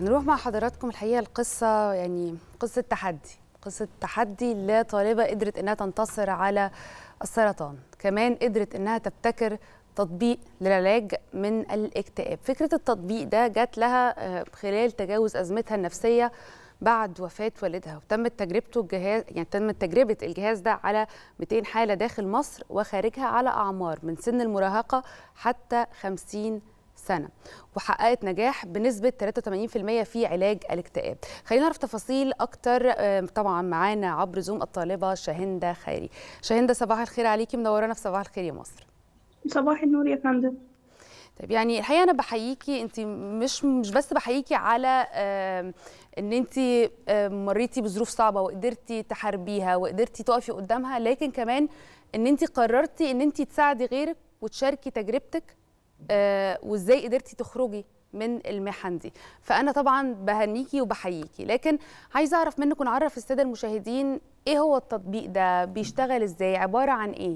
هنروح مع حضراتكم الحقيقه القصه يعني قصه تحدي قصه تحدي لطالبه قدرت انها تنتصر على السرطان كمان قدرت انها تبتكر تطبيق للعلاج من الاكتئاب فكره التطبيق ده جات لها خلال تجاوز ازمتها النفسيه بعد وفاه والدها وتمت تجربته الجهاز يعني تمت تجربه الجهاز ده على 200 حاله داخل مصر وخارجها على اعمار من سن المراهقه حتى 50 سنه وحققت نجاح بنسبه 83% في علاج الاكتئاب خلينا نعرف تفاصيل اكتر طبعا معانا عبر زوم الطالبه شاهنده خيري شاهنده صباح الخير عليكي منورانا في صباح الخير يا مصر صباح النور يا فندم طيب يعني الحقيقه انا بحييكي انت مش مش بس بحييكي على ان انت مريتي بظروف صعبه وقدرتي تحاربيها وقدرتي تقفي قدامها لكن كمان ان انت قررتي ان انت تساعدي غيرك وتشاركي تجربتك وازاي قدرتي تخرجي من المحن دي فانا طبعا بهنيكي وبحييكي لكن عايزه اعرف منك ونعرف الساده المشاهدين ايه هو التطبيق ده بيشتغل ازاي عباره عن ايه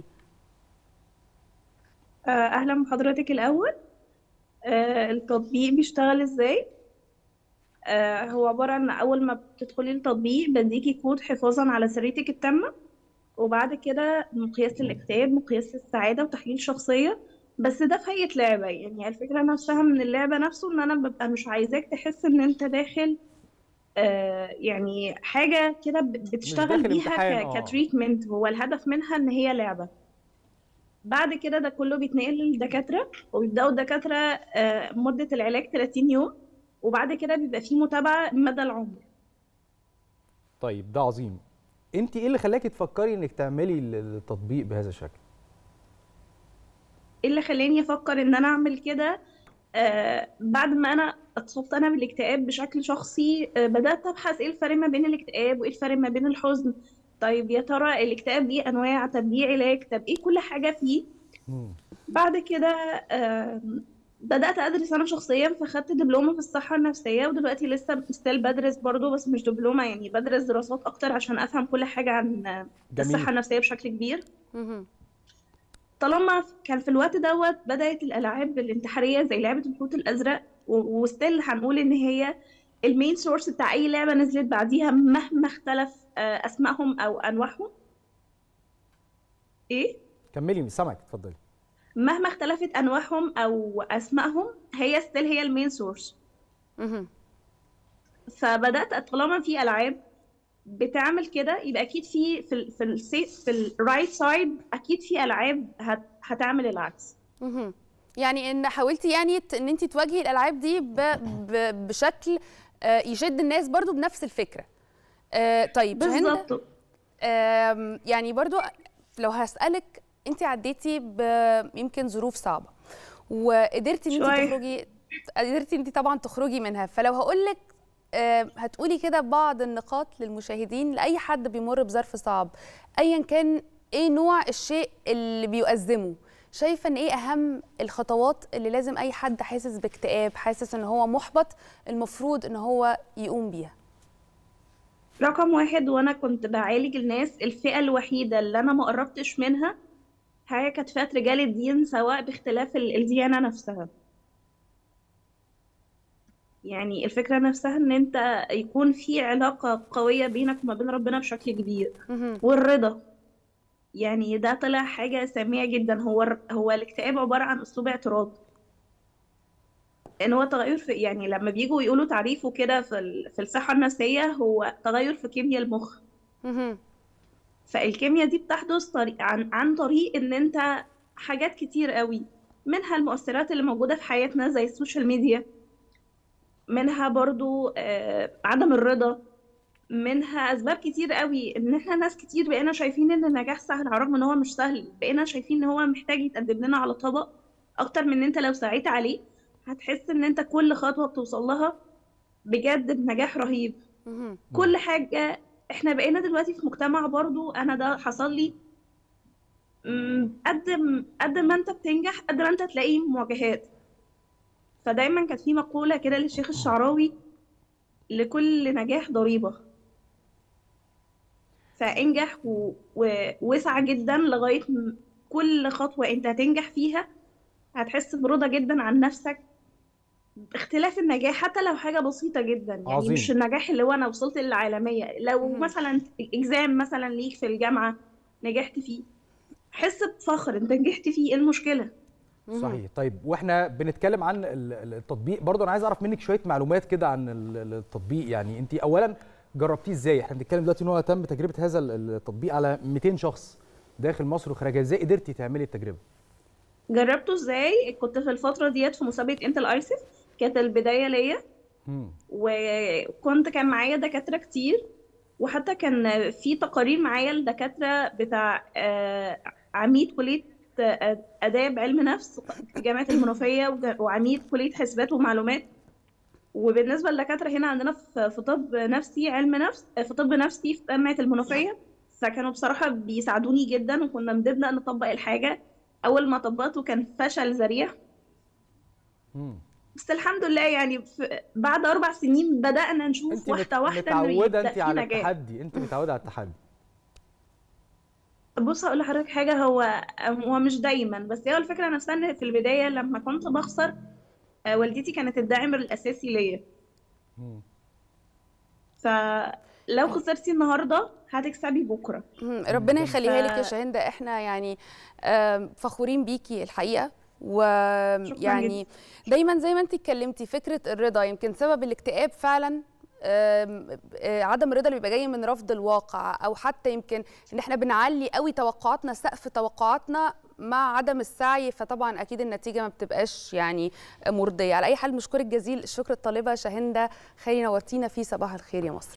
اهلا بحضرتك الاول التطبيق بيشتغل ازاي هو عباره عن اول ما بتدخلي التطبيق بديكي كود حفاظا على سريتك التامه وبعد كده مقياس الاكتئاب مقياس السعاده وتحليل شخصيه بس ده في هيئه لعبه يعني الفكره نفسها من اللعبه نفسه ان انا ببقى مش عايزاك تحس ان انت داخل آه يعني حاجه كده بتشتغل بيها كتريتمنت هو الهدف منها ان هي لعبه بعد كده ده كله بيتنقل للدكاتره وبيبداوا الدكاتره آه مده العلاج 30 يوم وبعد كده بيبقى في متابعه مدى العمر طيب ده عظيم انت ايه اللي خلاكي تفكري انك تعملي التطبيق بهذا الشكل ايه اللي خلاني افكر ان انا اعمل كده آه بعد ما انا اتصبت انا بالاكتئاب بشكل شخصي آه بدات ابحث ايه الفرق ما بين الاكتئاب وايه الفرق ما بين الحزن طيب يا ترى الاكتئاب ليه انواع طب ليه علاج طب ايه كل حاجه فيه مم. بعد كده آه بدات ادرس انا شخصيا فخدت دبلومه في الصحه النفسيه ودلوقتي لسه ستيل بدرس برضه بس مش دبلومه يعني بدرس دراسات اكتر عشان افهم كل حاجه عن جميل. الصحه النفسيه بشكل كبير مم. طالما كان في الوقت دوت بدات الالعاب الانتحاريه زي لعبه الحوت الازرق وستيل هنقول ان هي المين سورس بتاع اي لعبه نزلت بعديها مهما اختلف اسمائهم او انواعهم ايه كملي سامعك اتفضلي مهما اختلفت انواعهم او اسمائهم هي ستيل هي المين سورس فبدات طالما في العاب بتعمل كده يبقى اكيد في في ال في ال في الرايت سايد اكيد في العاب هت هتعمل العكس يعني ان حاولتي يعني ان انت تواجهي الالعاب دي ب ب بشكل يشد الناس برضو بنفس الفكره طيب بالظبط يعني برضو لو هسالك انت عديتي يمكن ظروف صعبه وقدرتي ان انت تخرجي قدرتي انت طبعا تخرجي منها فلو هقول لك هتقولي كده بعض النقاط للمشاهدين لاي حد بيمر بظرف صعب ايا كان ايه نوع الشيء اللي بيؤزمه شايفه ان ايه اهم الخطوات اللي لازم اي حد حاسس باكتئاب حاسس ان هو محبط المفروض ان هو يقوم بيها رقم واحد وانا كنت بعالج الناس الفئه الوحيده اللي انا ما قربتش منها هي كانت فئه رجال الدين سواء باختلاف الديانه نفسها يعني الفكرة نفسها ان انت يكون في علاقة قوية بينك وما بين ربنا بشكل كبير والرضا يعني ده طلع حاجة سامية جدا هو هو الاكتئاب عبارة عن اسلوب اعتراض ان هو تغير في يعني لما بيجوا يقولوا تعريفه كده في في الصحة النفسية هو تغير في كيمياء المخ فالكيمياء دي بتحدث طريق عن عن طريق ان انت حاجات كتير قوي منها المؤثرات اللي موجودة في حياتنا زي السوشيال ميديا منها برضو آه عدم الرضا منها اسباب كتير قوي ان احنا ناس كتير بقينا شايفين ان النجاح سهل على الرغم ان هو مش سهل بقينا شايفين ان هو محتاج يتقدم لنا على طبق اكتر من ان انت لو سعيت عليه هتحس ان انت كل خطوه بتوصل لها بجد بنجاح رهيب كل حاجه احنا بقينا دلوقتي في مجتمع برضو انا ده حصل لي قد قد ما انت بتنجح قد ما انت تلاقي مواجهات فدايما كانت في مقولة كده للشيخ الشعراوي لكل نجاح ضريبة فانجح و... و... واسعى جدا لغاية كل خطوة انت هتنجح فيها هتحس برضا جدا عن نفسك اختلاف النجاح حتى لو حاجة بسيطة جدا يعني عظيم. مش النجاح اللي هو أنا وصلت للعالمية لو مهم. مثلا إكزام مثلا ليك في الجامعة نجحت فيه حس بفخر أنت نجحت فيه إيه المشكلة؟ مهم. صحيح طيب واحنا بنتكلم عن ال- ال- التطبيق برضه انا عايز اعرف منك شويه معلومات كده عن ال- ال- التطبيق يعني انت اولا جربتيه ازاي احنا بنتكلم دلوقتي ان هو تم تجربه هذا ال- التطبيق على 200 شخص داخل مصر وخارجها ازاي قدرتي تعملي التجربه جربته إزاي؟ كنت في الفترة ديت في مسابقة انتل ايسف كانت البداية ليا مم. وكنت كان معايا دكاترة كتير وحتى كان في تقارير معايا الدكاترة بتاع آه، عميد كلية آه، آداب علم نفس في جامعة المنوفية وج- وعميد كلية حسابات ومعلومات وبالنسبة للدكاترة هنا عندنا في في طب نفسي علم نفس في طب نفسي في جامعة المنوفية فكانوا بصراحة بيساعدوني جدا وكنا بنبدأ نطبق الحاجة أول ما طبقته كان فشل ذريع مم. بس الحمد لله يعني في بعد أربع سنين بدأنا نشوف انت واحدة واحدة إنه متعوده يبدأ انت في على نجاح التحدي انت متعوده على التحدي بص هقول لحضرتك حاجة هو هو مش دايما بس هو الفكرة نفسها إن في البداية لما كنت بخسر آه، والدتي كانت الداعم الأساسي ليا مم. فلو خسرتي النهاردة هتكسبي بكرة مم. ربنا يخليها لك يا ف- شاهندة احنا يعني آم، فخورين بيكي الحقيقة ويعني دايما زي ما انت اتكلمتي فكرة الرضا يمكن سبب الاكتئاب فعلا آم، آه، عدم الرضا اللي بيبقى جاي من رفض الواقع او حتى يمكن ان احنا بنعلي قوي توقعاتنا سقف توقعاتنا مع عدم السعي فطبعا اكيد النتيجه ما بتبقاش يعني مرضيه على اي حال مشكورك جزيل الشكر الطالبه شاهنده خيري نورتينا في صباح الخير يا مصر